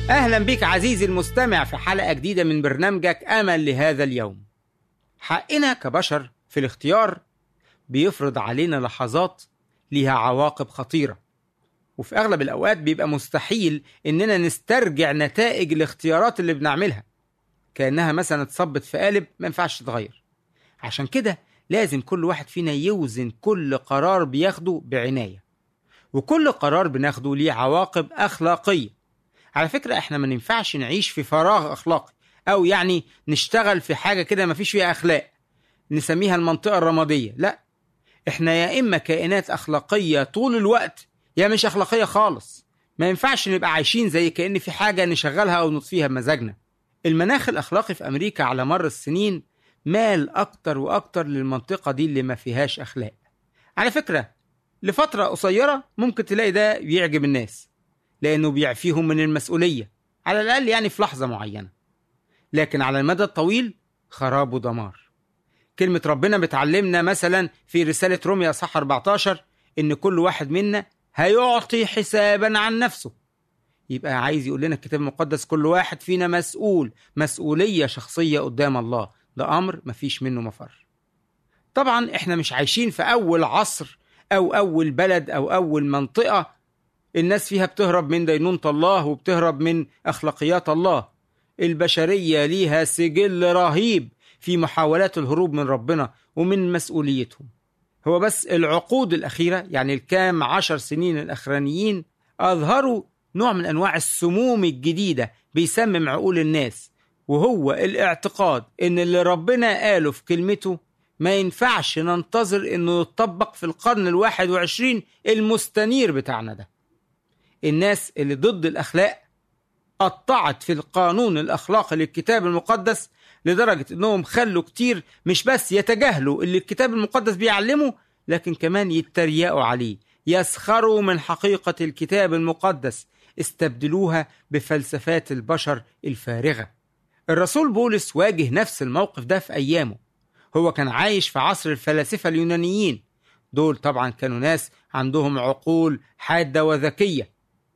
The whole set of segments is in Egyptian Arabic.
أهلا بك عزيزي المستمع في حلقة جديدة من برنامجك أمل لهذا اليوم حقنا كبشر في الاختيار بيفرض علينا لحظات ليها عواقب خطيرة وفي أغلب الأوقات بيبقى مستحيل إننا نسترجع نتائج الاختيارات اللي بنعملها كأنها مثلا اتصبت في قالب ما ينفعش تتغير عشان كده لازم كل واحد فينا يوزن كل قرار بياخده بعناية وكل قرار بناخده ليه عواقب أخلاقية على فكرة احنا ما ينفعش نعيش في فراغ أخلاقي أو يعني نشتغل في حاجة كده ما فيش فيها أخلاق نسميها المنطقة الرمادية لا احنا يا إما كائنات أخلاقية طول الوقت يا مش أخلاقية خالص ما ينفعش نبقى عايشين زي كأن في حاجة نشغلها أو نطفيها بمزاجنا المناخ الأخلاقي في أمريكا على مر السنين مال أكتر وأكتر للمنطقة دي اللي ما فيهاش أخلاق على فكرة لفترة قصيرة ممكن تلاقي ده بيعجب الناس لأنه بيعفيهم من المسؤولية على الأقل يعني في لحظة معينة لكن على المدى الطويل خراب ودمار كلمة ربنا بتعلمنا مثلا في رسالة روميا صح 14 إن كل واحد منا هيعطي حسابا عن نفسه يبقى عايز يقول لنا الكتاب المقدس كل واحد فينا مسؤول مسؤولية شخصية قدام الله ده أمر مفيش منه مفر طبعا احنا مش عايشين في أول عصر أو أول بلد أو أول منطقة الناس فيها بتهرب من دينونة الله وبتهرب من أخلاقيات الله البشرية ليها سجل رهيب في محاولات الهروب من ربنا ومن مسؤوليتهم هو بس العقود الأخيرة يعني الكام عشر سنين الأخرانيين أظهروا نوع من أنواع السموم الجديدة بيسمم عقول الناس وهو الاعتقاد إن اللي ربنا قاله في كلمته ما ينفعش ننتظر إنه يتطبق في القرن الواحد وعشرين المستنير بتاعنا ده الناس اللي ضد الأخلاق قطعت في القانون الأخلاقي للكتاب المقدس لدرجة إنهم خلوا كتير مش بس يتجاهلوا اللي الكتاب المقدس بيعلمه لكن كمان يتريقوا عليه يسخروا من حقيقة الكتاب المقدس استبدلوها بفلسفات البشر الفارغة الرسول بولس واجه نفس الموقف ده في أيامه هو كان عايش في عصر الفلاسفة اليونانيين دول طبعا كانوا ناس عندهم عقول حادة وذكية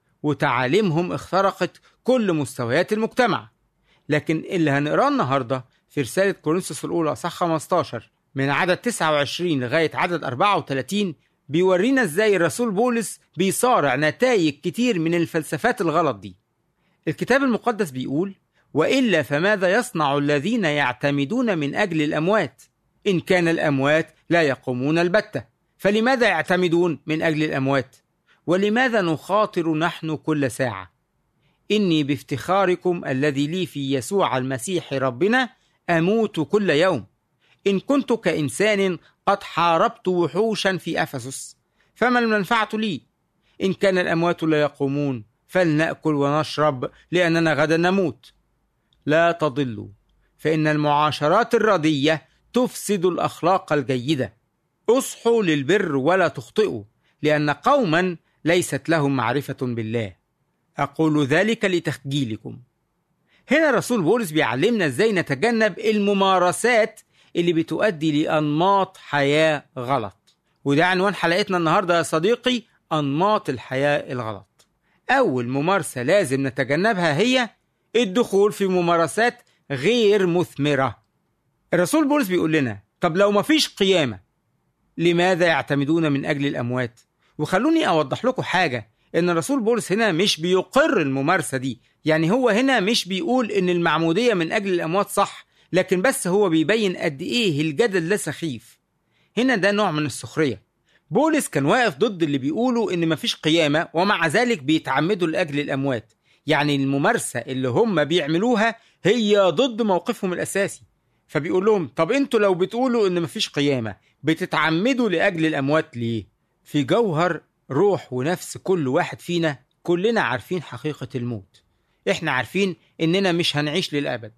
وتعاليمهم اخترقت كل مستويات المجتمع لكن اللي هنقراه النهارده في رسالة كورنثوس الأولى صح 15 من عدد 29 لغاية عدد 34 بيورينا ازاي الرسول بولس بيصارع نتائج كتير من الفلسفات الغلط دي. الكتاب المقدس بيقول: وإلا فماذا يصنع الذين يعتمدون من أجل الأموات؟ إن كان الأموات لا يقومون البتة، فلماذا يعتمدون من أجل الأموات؟ ولماذا نخاطر نحن كل ساعة؟ إني بافتخاركم الذي لي في يسوع المسيح ربنا أموت كل يوم إن كنت كإنسان قد حاربت وحوشا في أفسس فما المنفعة لي إن كان الأموات لا يقومون فلنأكل ونشرب لأننا غدا نموت لا تضلوا فإن المعاشرات الردية تفسد الأخلاق الجيدة اصحوا للبر ولا تخطئوا لأن قوما ليست لهم معرفة بالله أقول ذلك لتخجيلكم هنا رسول بولس بيعلمنا ازاي نتجنب الممارسات اللي بتؤدي لأنماط حياة غلط وده عنوان حلقتنا النهاردة يا صديقي أنماط الحياة الغلط أول ممارسة لازم نتجنبها هي الدخول في ممارسات غير مثمرة الرسول بولس بيقول لنا طب لو مفيش قيامة لماذا يعتمدون من أجل الأموات وخلوني أوضح لكم حاجة ان الرسول بولس هنا مش بيقر الممارسه دي يعني هو هنا مش بيقول ان المعموديه من اجل الاموات صح لكن بس هو بيبين قد ايه الجدل ده سخيف هنا ده نوع من السخريه بولس كان واقف ضد اللي بيقولوا ان مفيش قيامه ومع ذلك بيتعمدوا لاجل الاموات يعني الممارسه اللي هم بيعملوها هي ضد موقفهم الاساسي فبيقول لهم طب انتوا لو بتقولوا ان مفيش قيامه بتتعمدوا لاجل الاموات ليه في جوهر روح ونفس كل واحد فينا كلنا عارفين حقيقة الموت احنا عارفين اننا مش هنعيش للأبد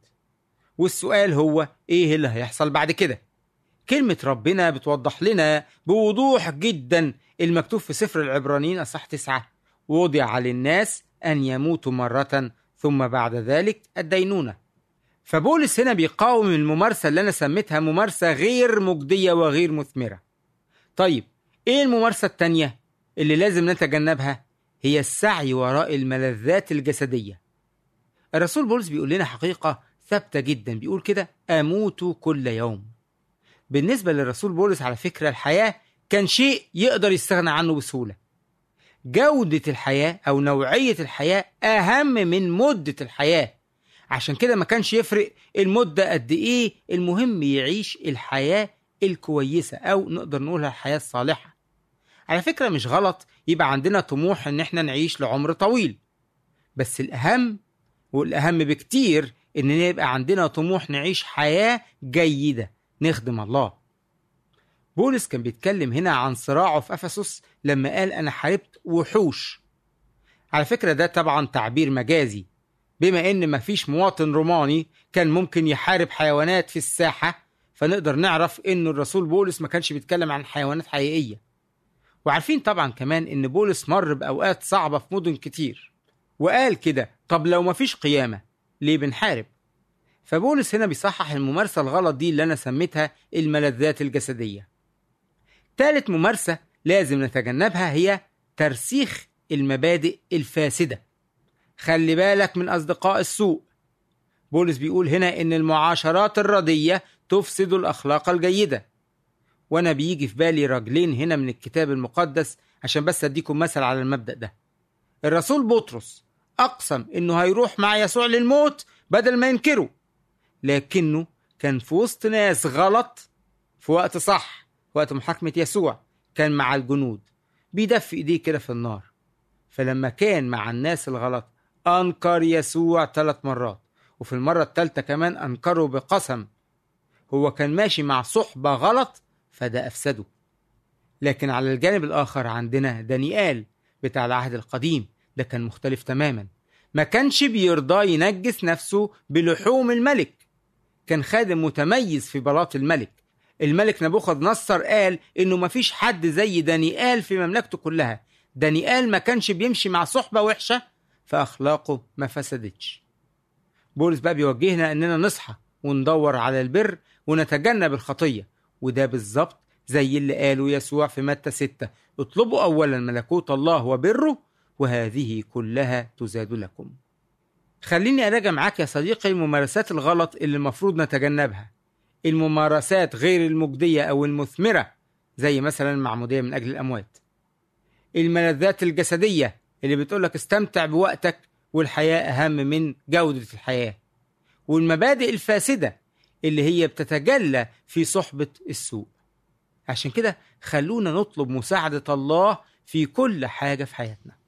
والسؤال هو ايه اللي هيحصل بعد كده كلمة ربنا بتوضح لنا بوضوح جدا المكتوب في سفر العبرانيين أصح تسعة وضع للناس أن يموتوا مرة ثم بعد ذلك الدينونة فبولس هنا بيقاوم الممارسة اللي أنا سميتها ممارسة غير مجدية وغير مثمرة طيب إيه الممارسة التانية اللي لازم نتجنبها هي السعي وراء الملذات الجسدية الرسول بولس بيقول لنا حقيقة ثابتة جدا بيقول كده أموت كل يوم بالنسبة للرسول بولس على فكرة الحياة كان شيء يقدر يستغنى عنه بسهولة جودة الحياة أو نوعية الحياة أهم من مدة الحياة عشان كده ما كانش يفرق المدة قد إيه المهم يعيش الحياة الكويسة أو نقدر نقولها الحياة الصالحة على فكرة مش غلط يبقى عندنا طموح إن إحنا نعيش لعمر طويل بس الأهم والأهم بكتير إننا يبقى عندنا طموح نعيش حياة جيدة نخدم الله بولس كان بيتكلم هنا عن صراعه في أفسس لما قال أنا حاربت وحوش على فكرة ده طبعا تعبير مجازي بما إن مفيش مواطن روماني كان ممكن يحارب حيوانات في الساحة فنقدر نعرف إن الرسول بولس ما كانش بيتكلم عن حيوانات حقيقية وعارفين طبعا كمان إن بولس مر بأوقات صعبة في مدن كتير وقال كده طب لو مفيش قيامة ليه بنحارب فبولس هنا بيصحح الممارسة الغلط دي اللي أنا سميتها الملذات الجسدية تالت ممارسة لازم نتجنبها هي ترسيخ المبادئ الفاسدة خلي بالك من أصدقاء السوء بولس بيقول هنا إن المعاشرات الردية تفسد الأخلاق الجيدة وأنا بيجي في بالي رجلين هنا من الكتاب المقدس عشان بس أديكم مثل على المبدأ ده الرسول بطرس أقسم إنه هيروح مع يسوع للموت بدل ما ينكره لكنه كان في وسط ناس غلط في وقت صح وقت محاكمة يسوع كان مع الجنود بيدفي ايديه كده في النار فلما كان مع الناس الغلط أنكر يسوع ثلاث مرات وفي المرة الثالثة كمان أنكره بقسم هو كان ماشي مع صحبة غلط فده أفسده لكن على الجانب الآخر عندنا دانيال بتاع العهد القديم ده كان مختلف تماما ما كانش بيرضى ينجس نفسه بلحوم الملك كان خادم متميز في بلاط الملك الملك نبوخذ نصر قال انه مفيش حد زي دانيال في مملكته كلها دانيال ما كانش بيمشي مع صحبة وحشة فأخلاقه ما فسدتش بولس بقى بيوجهنا اننا نصحى وندور على البر ونتجنب الخطية وده بالظبط زي اللي قاله يسوع في متى ستة اطلبوا أولا ملكوت الله وبره وهذه كلها تزاد لكم خليني أراجع معاك يا صديقي الممارسات الغلط اللي المفروض نتجنبها الممارسات غير المجدية أو المثمرة زي مثلا المعمودية من أجل الأموات الملذات الجسدية اللي بتقولك استمتع بوقتك والحياة أهم من جودة الحياة والمبادئ الفاسدة اللي هي بتتجلى في صحبة السوء عشان كده خلونا نطلب مساعدة الله في كل حاجة في حياتنا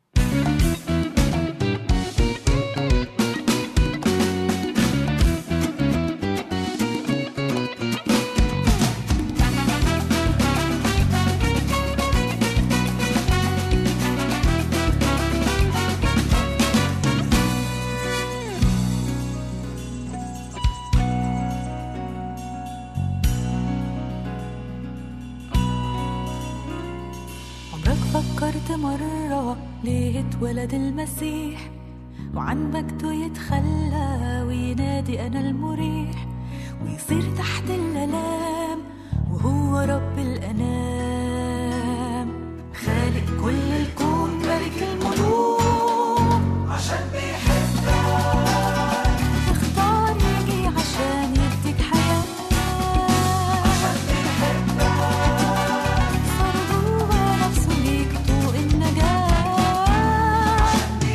عمرك فكرت مرة ليه اتولد المسيح وعن مجده يتخلى وينادي أنا المريح ويصير تحت الآلام وهو رب الأنام خالق كل الكون ملك الملوك عشان بيحبك اختار يجي عشان يديك حياة عشان بيحبك صار هو نفسه ليك طوق النجاة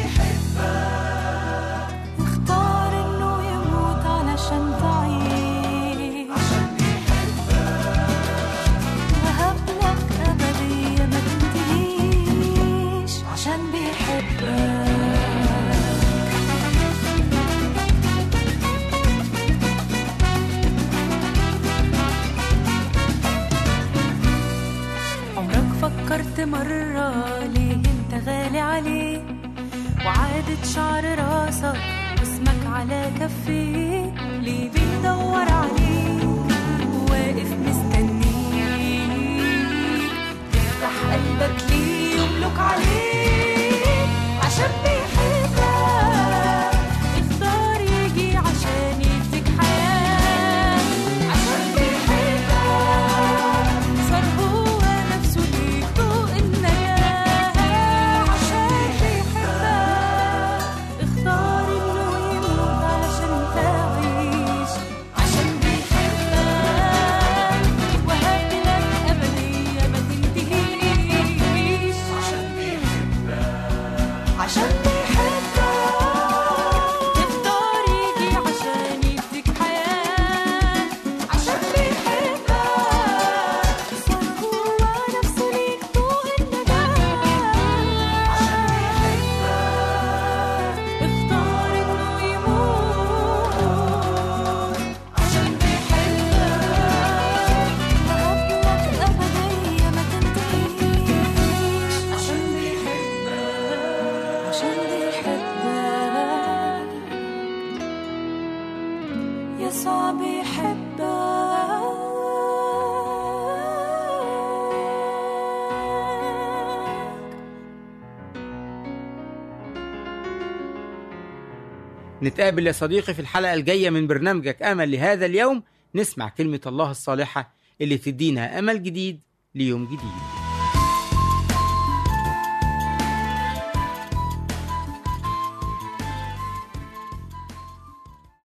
بيحبك اختار انه يموت علشان تعيش عشان بيحبك وهب لك أبدية ما تنتهيش عشان بيحبك عمرك فكرت مرة ليه انت غالي عليه وعادة شعر راسك واسمك على كفيه ليه بيدور عليك وواقف مستنيك تفتح قلبك ليه يملك عليك عشان بيحبك اختار يجي عشان يديك حياة عشان بيحبك صار هو نفسه ليك طوق النجاة عشان بيحبك اختار انه يسوع بيحبك نتقابل يا صديقي في الحلقة الجاية من برنامجك أمل لهذا اليوم نسمع كلمة الله الصالحة اللي تدينا أمل جديد ليوم جديد